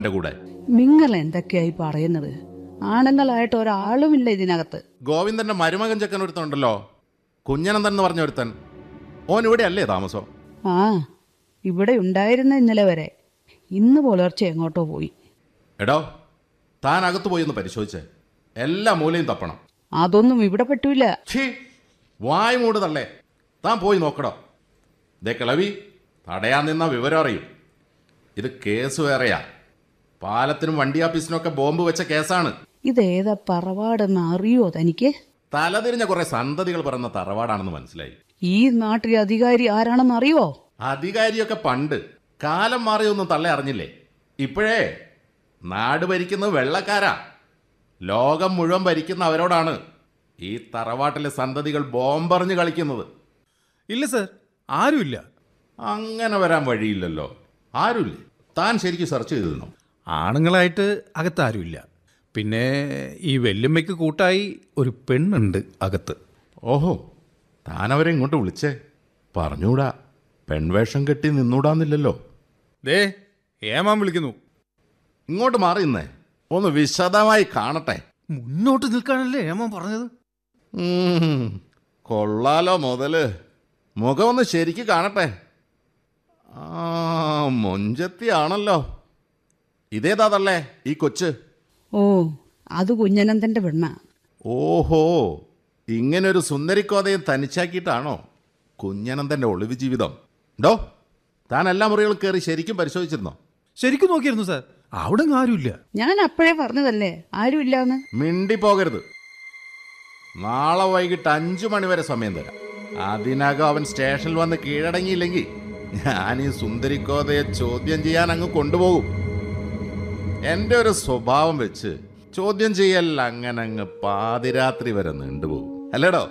എന്റെ കൂടെ നിങ്ങൾ എന്തൊക്കെയായി പറയുന്നത് ആണുങ്ങളായിട്ട് ഒരാളുമില്ല ഇതിനകത്ത് ഗോവിന്ദന്റെ മരുമകൻ ചെക്കൻ ഒരുത്തനുണ്ടല്ലോ കുഞ്ഞനന്ദൻ എന്ന് പറഞ്ഞ ഒരുത്തൻ ഓൻ ഇവിടെ അല്ലേ താമസം ആ ഇവിടെ ഉണ്ടായിരുന്ന ഇന്നലെ വരെ ഇന്ന് പുലർച്ചെ എങ്ങോട്ടോ പോയി എടോ താൻ അകത്ത് പോയി ഒന്ന് പരിശോധിച്ചേ എല്ലാ മൂലയും തപ്പണം അതൊന്നും ഇവിടെ പറ്റൂല ഛീ വായ് മൂട് തള്ളേ താൻ പോയി നോക്കടോ ദേ കിളവി തടയാൻ നിന്ന വിവരം അറിയും ഇത് കേസ് വേറെയാ പാലത്തിനും വണ്ടി ആഫീസിനൊക്കെ ബോംബ് വെച്ച കേസാണ് ഇതേതാ പറവാടെന്ന് അറിയോ തനിക്ക് തലതിരിഞ്ഞ കുറെ സന്തതികൾ പറയുന്ന തറവാടാണെന്ന് മനസ്സിലായി ഈ നാട്ടിലെ അധികാരി ആരാണെന്ന് അറിയോ അധികാരിയൊക്കെ പണ്ട് കാലം മാറിയൊന്നും തള്ളെ അറിഞ്ഞില്ലേ ഇപ്പോഴേ നാട് ഭരിക്കുന്നത് വെള്ളക്കാരാ ലോകം മുഴുവൻ ഭരിക്കുന്ന അവരോടാണ് ഈ തറവാട്ടിലെ സന്തതികൾ ബോംബെറിഞ്ഞ് കളിക്കുന്നത് ഇല്ല സർ ആരുമില്ല അങ്ങനെ വരാൻ വഴിയില്ലല്ലോ ആരുമില്ലേ താൻ ശരിക്കും സെർച്ച് ചെയ്തിരുന്നു ആണുങ്ങളായിട്ട് അകത്ത് ആരുമില്ല പിന്നെ ഈ വെല്ലുമ്മയ്ക്ക് കൂട്ടായി ഒരു പെണ്ണുണ്ട് അകത്ത് ഓഹോ താൻ അവരെ ഇങ്ങോട്ട് വിളിച്ചേ പറഞ്ഞൂടാ പെൺവേഷം കെട്ടി നിന്നൂടാന്നില്ലല്ലോ ദേ ഏമാൻ വിളിക്കുന്നു ഇങ്ങോട്ട് മാറി നിന്നേ ഒന്ന് വിശദമായി കാണട്ടെ മുന്നോട്ട് നിൽക്കാനല്ലേ ഏമാൻ പറഞ്ഞത് ഉം, കൊള്ളാലോ മുതല് മുഖം ഒന്ന് ശരിക്ക് കാണട്ടെ ആ മൊഞ്ചത്തിയാണല്ലോ ഇതേതാതല്ലേ ഈ കൊച്ച് ഓ അത് കുഞ്ഞനന്തന്റെ പെണ്ണ ഓഹോ ഇങ്ങനൊരു സുന്ദരിക്കോതയും തനിച്ചാക്കിയിട്ടാണോ കുഞ്ഞനന്തൻ്റെ ഒളിവ് ജീവിതം ഡോ താൻ എല്ലാ മുറികളും കയറി ശരിക്കും പരിശോധിച്ചിരുന്നോ ശരിക്കും നോക്കിയിരുന്നു സാർ അവിടെ അങ്ങ് ആരുമില്ല ഞാൻ അപ്പോഴേ പറഞ്ഞതല്ലേ ആരുമില്ലാന്ന് മിണ്ടി പോകരുത് നാളെ വൈകിട്ട് അഞ്ചു മണിവരെ സമയം തരാം അതിനകം അവൻ സ്റ്റേഷനിൽ വന്ന് കീഴടങ്ങിയില്ലെങ്കിൽ ഞാൻ ഈ സുന്ദരിക്കോതയെ ചോദ്യം ചെയ്യാൻ അങ്ങ് കൊണ്ടുപോകും എൻ്റെ ഒരു സ്വഭാവം വെച്ച് ചോദ്യം ചെയ്യൽ അങ്ങനെ അങ്ങ് പാതിരാത്രി വരെ നീണ്ടുപോകും അല്ലേടോ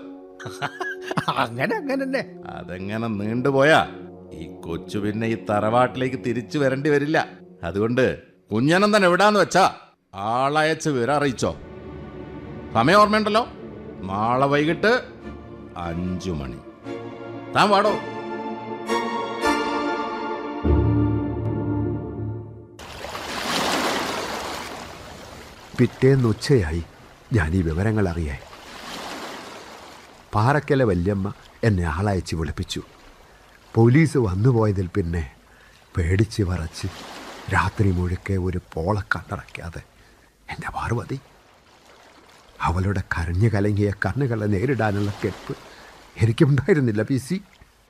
അങ്ങനെ അങ്ങനെ തന്നെ അതെങ്ങനെ നീണ്ടുപോയാ ഈ കൊച്ചു പിന്നെ ഈ തറവാട്ടിലേക്ക് തിരിച്ചു വരേണ്ടി വരില്ല അതുകൊണ്ട് കുഞ്ഞനന്ദൻ എവിടാന്ന് വെച്ചാ ആളയച്ച് വിവരം അറിയിച്ചോ സമയം ഓർമ്മയുണ്ടല്ലോ നാളെ വൈകിട്ട് അഞ്ചു മണി താൻ വാടോ പിറ്റേന്ന് ഉച്ചയായി ഞാൻ ഈ വിവരങ്ങൾ അറിയാൻ പാറക്കലെ വല്യമ്മ എന്നെ ആളയച്ച് വിളിപ്പിച്ചു പോലീസ് വന്നുപോയതിൽ പിന്നെ പേടിച്ച് വറച്ച് രാത്രി മുഴുക്കെ ഒരു പോള കണ്ണടയ്ക്കാതെ എൻ്റെ പാർവതി അവളുടെ കരഞ്ഞു കലങ്ങിയ കണ്ണുകളെ നേരിടാനുള്ള കെപ്പ് എനിക്കുണ്ടായിരുന്നില്ല പി സി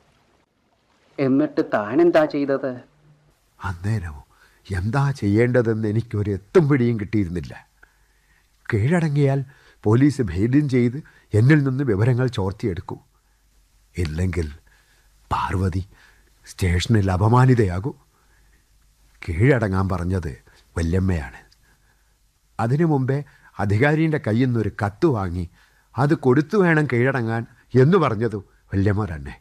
എന്നിട്ട് താനെന്താ ചെയ്തത് അന്നേരം എന്താ ചെയ്യേണ്ടതെന്ന് എനിക്കൊരു എത്തും പിടിയും കിട്ടിയിരുന്നില്ല കീഴടങ്ങിയാൽ പോലീസ് ഭേദ്യം ചെയ്ത് എന്നിൽ നിന്ന് വിവരങ്ങൾ ചോർത്തിയെടുക്കൂ ഇല്ലെങ്കിൽ പാർവതി സ്റ്റേഷനിൽ അപമാനിതയാകൂ കീഴടങ്ങാൻ പറഞ്ഞത് വല്യമ്മയാണ് അതിനു മുമ്പേ അധികാരിയുടെ കയ്യിൽ നിന്നൊരു കത്ത് വാങ്ങി അത് കൊടുത്തു വേണം കീഴടങ്ങാൻ എന്ന് പറഞ്ഞതു വല്യമ്മ തന്നെ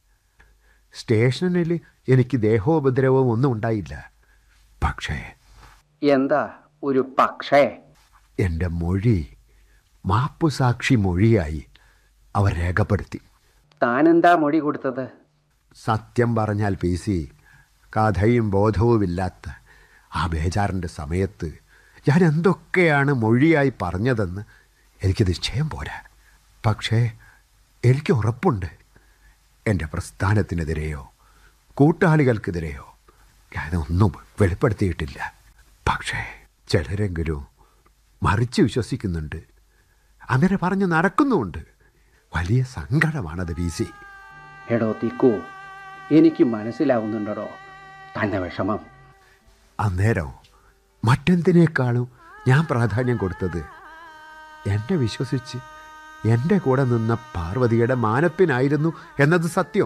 സ്റ്റേഷനിൽ എനിക്ക് ദേഹോപദ്രവവും ഒന്നും ഉണ്ടായില്ല പക്ഷേ എന്താ ഒരു പക്ഷേ എൻ്റെ മൊഴി മാപ്പുസാക്ഷി മൊഴിയായി അവർ രേഖപ്പെടുത്തി താനെന്താ മൊഴി കൊടുത്തത് സത്യം പറഞ്ഞാൽ പി സി കഥയും ബോധവുമില്ലാത്ത ആ ബേജാറിൻ്റെ സമയത്ത് ഞാൻ എന്തൊക്കെയാണ് മൊഴിയായി പറഞ്ഞതെന്ന് എനിക്ക് നിശ്ചയം പോരാ പക്ഷേ എനിക്ക് ഉറപ്പുണ്ട് എൻ്റെ പ്രസ്ഥാനത്തിനെതിരെയോ കൂട്ടാളികൾക്കെതിരെയോ ഞാനൊന്നും വെളിപ്പെടുത്തിയിട്ടില്ല പക്ഷേ ചിലരെങ്കിലും മറിച്ച് വിശ്വസിക്കുന്നുണ്ട് അങ്ങനെ പറഞ്ഞ് നടക്കുന്നുമുണ്ട് വലിയ സങ്കടമാണത് പി സി എടോ തിക്കു എനിക്ക് മനസ്സിലാവുന്നുണ്ടോ തൻ്റെ വിഷമം അന്നേരം മറ്റെന്തിനേക്കാളും ഞാൻ പ്രാധാന്യം കൊടുത്തത് എന്നെ വിശ്വസിച്ച് എൻ്റെ കൂടെ നിന്ന പാർവതിയുടെ മാനപ്പിനായിരുന്നു എന്നത് സത്യം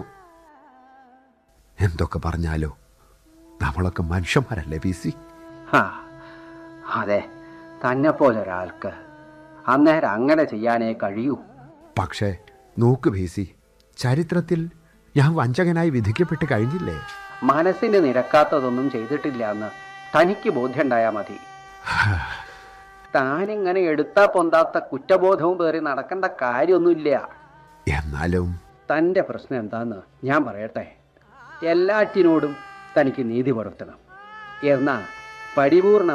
എന്തൊക്കെ പറഞ്ഞാലോ നമ്മളൊക്കെ മനുഷ്യന്മാരല്ലേ പി സി ഹാ അതെ തന്നെ പോലെ ഒരാൾക്ക് അന്നേരം അങ്ങനെ ചെയ്യാനേ കഴിയൂ പക്ഷേ നോക്ക് പി സി ചരിത്രത്തിൽ ഞാൻ വഞ്ചകനായി വിധിക്കപ്പെട്ട് കഴിഞ്ഞില്ലേ മനസ്സിന് നിരക്കാത്തതൊന്നും ചെയ്തിട്ടില്ല എന്ന് തനിക്ക് ബോധ്യമുണ്ടായാൽ മതി താനിങ്ങനെ എടുത്താ പൊന്താത്ത കുറ്റബോധവും പേറി നടക്കേണ്ട കാര്യമൊന്നുമില്ല എന്നാലും തൻ്റെ പ്രശ്നം എന്താന്ന് ഞാൻ പറയട്ടെ എല്ലാറ്റിനോടും തനിക്ക് നീതി പുലർത്തണം എന്നാൽ പരിപൂർണ